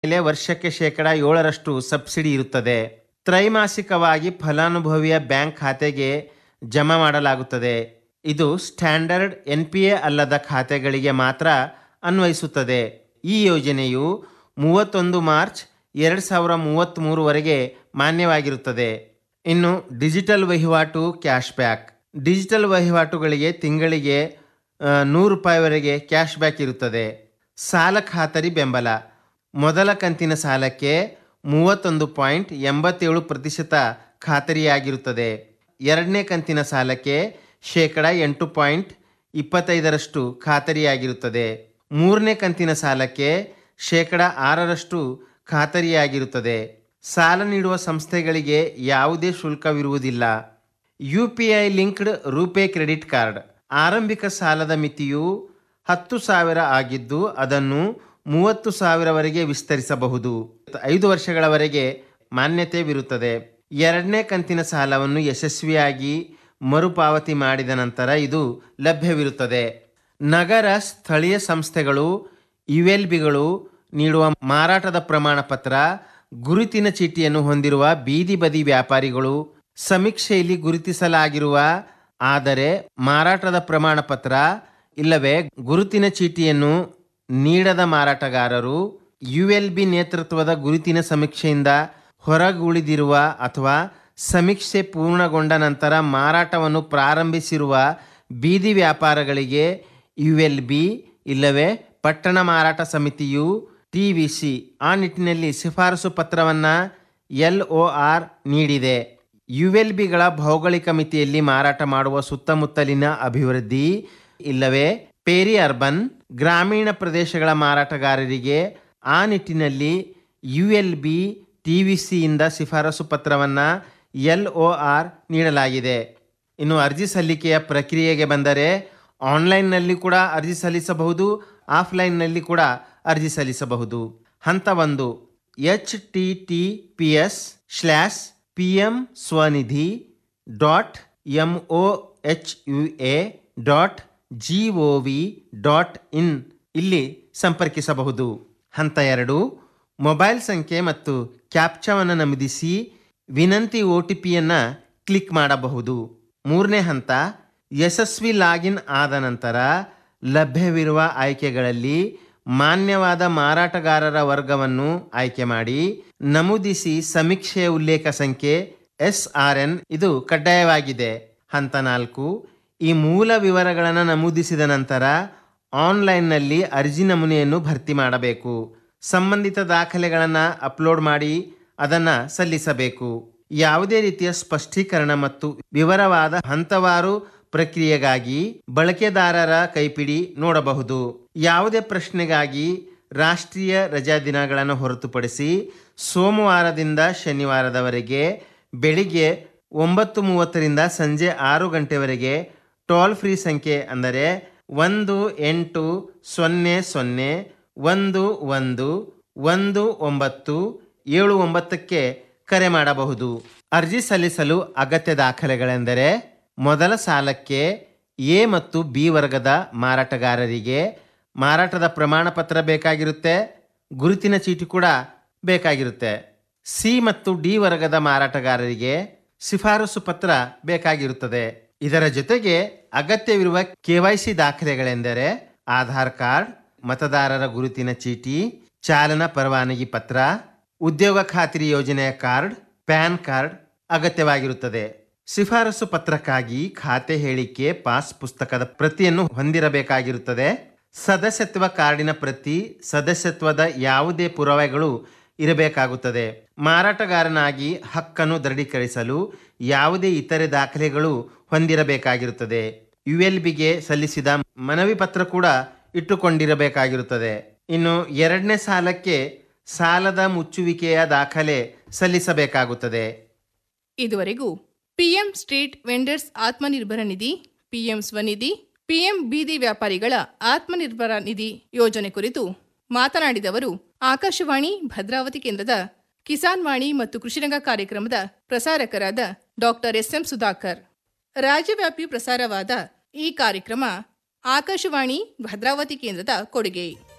ಮೇಲೆ ವರ್ಷಕ್ಕೆ ಶೇಕಡ ಏಳರಷ್ಟು ಸಬ್ಸಿಡಿ ಇರುತ್ತದೆ ತ್ರೈಮಾಸಿಕವಾಗಿ ಫಲಾನುಭವಿಯ ಬ್ಯಾಂಕ್ ಖಾತೆಗೆ ಜಮಾ ಮಾಡಲಾಗುತ್ತದೆ ಇದು ಸ್ಟ್ಯಾಂಡರ್ಡ್ ಎನ್ ಪಿ ಎ ಅಲ್ಲದ ಖಾತೆಗಳಿಗೆ ಮಾತ್ರ ಅನ್ವಯಿಸುತ್ತದೆ ಈ ಯೋಜನೆಯು ಮೂವತ್ತೊಂದು ಮಾರ್ಚ್ ಎರಡು ಸಾವಿರ ಮೂವತ್ತ್ಮೂರುವರೆಗೆ ಮಾನ್ಯವಾಗಿರುತ್ತದೆ ಇನ್ನು ಡಿಜಿಟಲ್ ವಹಿವಾಟು ಕ್ಯಾಶ್ ಬ್ಯಾಕ್ ಡಿಜಿಟಲ್ ವಹಿವಾಟುಗಳಿಗೆ ತಿಂಗಳಿಗೆ ಆ, ನೂರು ರೂಪಾಯಿವರೆಗೆ ಕ್ಯಾಶ್ ಬ್ಯಾಕ್ ಇರುತ್ತದೆ ಸಾಲ ಖಾತರಿ ಬೆಂಬಲ ಮೊದಲ ಕಂತಿನ ಸಾಲಕ್ಕೆ ಮೂವತ್ತೊಂದು ಪಾಯಿಂಟ್ ಎಂಬತ್ತೇಳು ಪ್ರತಿಶತ ಖಾತರಿಯಾಗಿರುತ್ತದೆ ಎರಡನೇ ಕಂತಿನ ಸಾಲಕ್ಕೆ ಶೇಕಡ ಎಂಟು ಪಾಯಿಂಟ್ ಇಪ್ಪತ್ತೈದರಷ್ಟು ಖಾತರಿಯಾಗಿರುತ್ತದೆ ಮೂರನೇ ಕಂತಿನ ಸಾಲಕ್ಕೆ ಶೇಕಡ ಆರರಷ್ಟು ಖಾತರಿಯಾಗಿರುತ್ತದೆ ಸಾಲ ನೀಡುವ ಸಂಸ್ಥೆಗಳಿಗೆ ಯಾವುದೇ ಶುಲ್ಕವಿರುವುದಿಲ್ಲ U P I linked RuPay credit card ಆರಂಭಿಕ ಸಾಲದ ಮಿತಿಯು ಹತ್ತು ಸಾವಿರ ಆಗಿದ್ದು ಅದನ್ನು ಮೂವತ್ತು ಸಾವಿರವರೆಗೆ ವಿಸ್ತರಿಸಬಹುದು ಐದು ವರ್ಷಗಳವರೆಗೆ ಮಾನ್ಯತೆವಿರುತ್ತದೆ ಎರಡನೇ ಕಂತಿನ ಸಾಲವನ್ನು ಯಶಸ್ವಿಯಾಗಿ ಮರುಪಾವತಿ ಮಾಡಿದ ನಂತರ ಇದು ಲಭ್ಯವಿರುತ್ತದೆ ನಗರ ಸ್ಥಳೀಯ ಸಂಸ್ಥೆಗಳು ಯು ಎಲ್ ಬಿಗಳು ನೀಡುವ ಮಾರಾಟದ ಪ್ರಮಾಣ ಪತ್ರ ಗುರುತಿನ ಚೀಟಿಯನ್ನು ಹೊಂದಿರುವ ಬೀದಿ ಬದಿ ವ್ಯಾಪಾರಿಗಳು ಸಮೀಕ್ಷೆಯಲ್ಲಿ ಗುರುತಿಸಲಾಗಿರುವ ಆದರೆ ಮಾರಾಟದ ಪ್ರಮಾಣ ಪತ್ರ ಇಲ್ಲವೇ ಗುರುತಿನ ಚೀಟಿಯನ್ನು ನೀಡದ ಮಾರಾಟಗಾರರು ಯು ಎಲ್ ಬಿ ನೇತೃತ್ವದ ಗುರುತಿನ ಸಮೀಕ್ಷೆಯಿಂದ ಹೊರಗುಳಿದಿರುವ ಅಥವಾ ಸಮೀಕ್ಷೆ ಪೂರ್ಣಗೊಂಡ ನಂತರ ಮಾರಾಟವನ್ನು ಪ್ರಾರಂಭಿಸಿರುವ ಬೀದಿ ವ್ಯಾಪಾರಗಳಿಗೆ ಯು ಎಲ್ ಬಿ ಇಲ್ಲವೇ ಪಟ್ಟಣ ಮಾರಾಟ ಸಮಿತಿಯು ಟಿ ವಿ ಸಿ ಆ ನಿಟ್ಟಿನಲ್ಲಿ ಶಿಫಾರಸು ಪತ್ರವನ್ನು ಎಲ್ ಒ ಆರ್ ನೀಡಿದೆ ಯು ಎಲ್ ಬಿಗಳ ಭೌಗೋಳಿಕ ಮಿತಿಯಲ್ಲಿ ಮಾರಾಟ ಮಾಡುವ ಸುತ್ತಮುತ್ತಲಿನ ಅಭಿವೃದ್ಧಿ ಇಲ್ಲವೇ ಪೇರಿ ಅರ್ಬನ್ ಗ್ರಾಮೀಣ ಪ್ರದೇಶಗಳ ಮಾರಾಟಗಾರರಿಗೆ ಆ ನಿಟ್ಟಿನಲ್ಲಿ U L B T V ಸಿಯಿಂದ ಶಿಫಾರಸು ಪತ್ರವನ್ನು ಎಲ್ ಒ ಆರ್ ನೀಡಲಾಗಿದೆ ಇನ್ನು ಅರ್ಜಿ ಸಲ್ಲಿಕೆಯ ಪ್ರಕ್ರಿಯೆಗೆ ಬಂದರೆ ಆನ್ಲೈನ್ನಲ್ಲಿ ಕೂಡ ಅರ್ಜಿ ಸಲ್ಲಿಸಬಹುದು ಆಫ್ಲೈನ್ನಲ್ಲಿ ಕೂಡ ಅರ್ಜಿ ಸಲ್ಲಿಸಬಹುದು ಹಂತ ಒಂದು H T T P S slash P M Svanidhi dot M O H U A dot G O V dot in ಇಲ್ಲಿ ಸಂಪರ್ಕಿಸಬಹುದು ಹಂತ ಎರಡು ಮೊಬೈಲ್ ಸಂಖ್ಯೆ ಮತ್ತು ಕ್ಯಾಪ್ಚಾವನ್ನು ನಮೂದಿಸಿ ವಿನಂತಿ ಒ ಟಿ ಪಿಯನ್ನು ಕ್ಲಿಕ್ ಮಾಡಬಹುದು ಮೂರನೇ ಹಂತ ಯಶಸ್ವಿ ಲಾಗಿನ್ ಆದ ನಂತರ ಲಭ್ಯವಿರುವ ಆಯ್ಕೆಗಳಲ್ಲಿ ಮಾನ್ಯವಾದ ಮಾರಾಟಗಾರರ ವರ್ಗವನ್ನು ಆಯ್ಕೆ ಮಾಡಿ ನಮೂದಿಸಿ ಸಮೀಕ್ಷೆಯ ಉಲ್ಲೇಖ ಸಂಖ್ಯೆ ಎಸ್ ಆರ್ ಎನ್ ಇದು ಕಡ್ಡಾಯವಾಗಿದೆ ಹಂತ ನಾಲ್ಕು ಈ ಮೂಲ ವಿವರಗಳನ್ನು ನಮೂದಿಸಿದ ನಂತರ ಆನ್ಲೈನ್ನಲ್ಲಿ ಅರ್ಜಿ ನಮೂನೆಯನ್ನು ಭರ್ತಿ ಮಾಡಬೇಕು ಸಂಬಂಧಿತ ದಾಖಲೆಗಳನ್ನು ಅಪ್ಲೋಡ್ ಮಾಡಿ ಅದನ್ನು ಸಲ್ಲಿಸಬೇಕು ಯಾವುದೇ ರೀತಿಯ ಸ್ಪಷ್ಟೀಕರಣ ಮತ್ತು ವಿವರವಾದ ಹಂತವಾರು ಪ್ರಕ್ರಿಯೆಗಾಗಿ ಬಳಕೆದಾರರ ಕೈಪಿಡಿ ನೋಡಬಹುದು ಯಾವುದೇ ಪ್ರಶ್ನೆಗಾಗಿ ರಾಷ್ಟ್ರೀಯ ರಜಾ ದಿನಗಳನ್ನು ಹೊರತುಪಡಿಸಿ ಸೋಮವಾರದಿಂದ ಶನಿವಾರದವರೆಗೆ ಬೆಳಿಗ್ಗೆ ಒಂಬತ್ತು ಮೂವತ್ತರಿಂದ ಸಂಜೆ ಆರು ಗಂಟೆವರೆಗೆ ಟೋಲ್ ಫ್ರೀ ಸಂಖ್ಯೆ ಅಂದರೆ ಒಂದು ಎಂಟು ಸೊನ್ನೆ ಸೊನ್ನೆ ಒಂದು ಒಂದು ಒಂದು ಒಂಬತ್ತು ಏಳು ಒಂಬತ್ತಕ್ಕೆ ಕರೆ ಮಾಡಬಹುದು ಅರ್ಜಿ ಸಲ್ಲಿಸಲು ಅಗತ್ಯ ದಾಖಲೆಗಳೆಂದರೆ ಮೊದಲ ಸಾಲಕ್ಕೆ ಎ ಮತ್ತು ಬಿ ವರ್ಗದ ಮಾರಾಟಗಾರರಿಗೆ ಮಾರಾಟದ ಪ್ರಮಾಣ ಪತ್ರ ಬೇಕಾಗಿರುತ್ತೆ ಗುರುತಿನ ಚೀಟಿ ಕೂಡ ಬೇಕಾಗಿರುತ್ತೆ ಸಿ ಮತ್ತು ಡಿ ವರ್ಗದ ಮಾರಾಟಗಾರರಿಗೆ ಶಿಫಾರಸು ಪತ್ರ ಬೇಕಾಗಿರುತ್ತದೆ ಇದರ ಜೊತೆಗೆ ಅಗತ್ಯವಿರುವ ಕೆವೈಸಿ ದಾಖಲೆಗಳೆಂದರೆ ಆಧಾರ್ ಕಾರ್ಡ್ ಮತದಾರರ ಗುರುತಿನ ಚೀಟಿ ಚಾಲನಾ ಪರವಾನಗಿ ಪತ್ರ ಉದ್ಯೋಗ ಖಾತ್ರಿ ಯೋಜನೆಯ ಕಾರ್ಡ್ ಪ್ಯಾನ್ ಕಾರ್ಡ್ ಅಗತ್ಯವಾಗಿರುತ್ತದೆ ಶಿಫಾರಸು ಪತ್ರಕ್ಕಾಗಿ ಖಾತೆ ಹೇಳಿಕೆ ಪಾಸ್ ಪುಸ್ತಕದ ಪ್ರತಿಯನ್ನು ಹೊಂದಿರಬೇಕಾಗಿರುತ್ತದೆ ಸದಸ್ಯತ್ವ ಕಾರ್ಡಿನ ಪ್ರತಿ ಸದಸ್ಯತ್ವದ ಯಾವುದೇ ಪುರಾವೆಗಳು ಇರಬೇಕಾಗುತ್ತದೆ ಮಾರಾಟಗಾರನಾಗಿ ಹಕ್ಕನ್ನು ದೃಢೀಕರಿಸಲು ಯಾವುದೇ ಇತರೆ ದಾಖಲೆಗಳು ಹೊಂದಿರಬೇಕಾಗಿರುತ್ತದೆ ಯು ಎಲ್ ಬಿಗೆ ಸಲ್ಲಿಸಿದ ಮನವಿ ಪತ್ರ ಕೂಡ ಇಟ್ಟುಕೊಂಡಿರಬೇಕಾಗಿರುತ್ತದೆ ಇನ್ನು ಎರಡನೇ ಸಾಲಕ್ಕೆ ಸಾಲದ ಮುಚ್ಚುವಿಕೆಯ ದಾಖಲೆ ಸಲ್ಲಿಸಬೇಕಾಗುತ್ತದೆ ಇದುವರೆಗೂ P M street vendors Atmanirbhar Nidhi P M Svanidhi P M ಬೀದಿ ವ್ಯಾಪಾರಿಗಳ ಆತ್ಮನಿರ್ಭರ ನಿಧಿ ಯೋಜನೆ ಕುರಿತು ಮಾತನಾಡಿದವರು ಆಕಾಶವಾಣಿ ಭದ್ರಾವತಿ ಕೇಂದ್ರದ ಕಿಸಾನ್ ವಾಣಿ ಮತ್ತು ಕೃಷಿರಂಗ ಕಾರ್ಯಕ್ರಮದ ಪ್ರಸಾರಕರಾದ ಡಾಕ್ಟರ್ ಎಸ್ಎಂ ಸುಧಾಕರ್ ರಾಜ್ಯವ್ಯಾಪಿ ಪ್ರಸಾರವಾದ ಈ ಕಾರ್ಯಕ್ರಮ ಆಕಾಶವಾಣಿ ಭದ್ರಾವತಿ ಕೇಂದ್ರದ ಕೊಡುಗೆ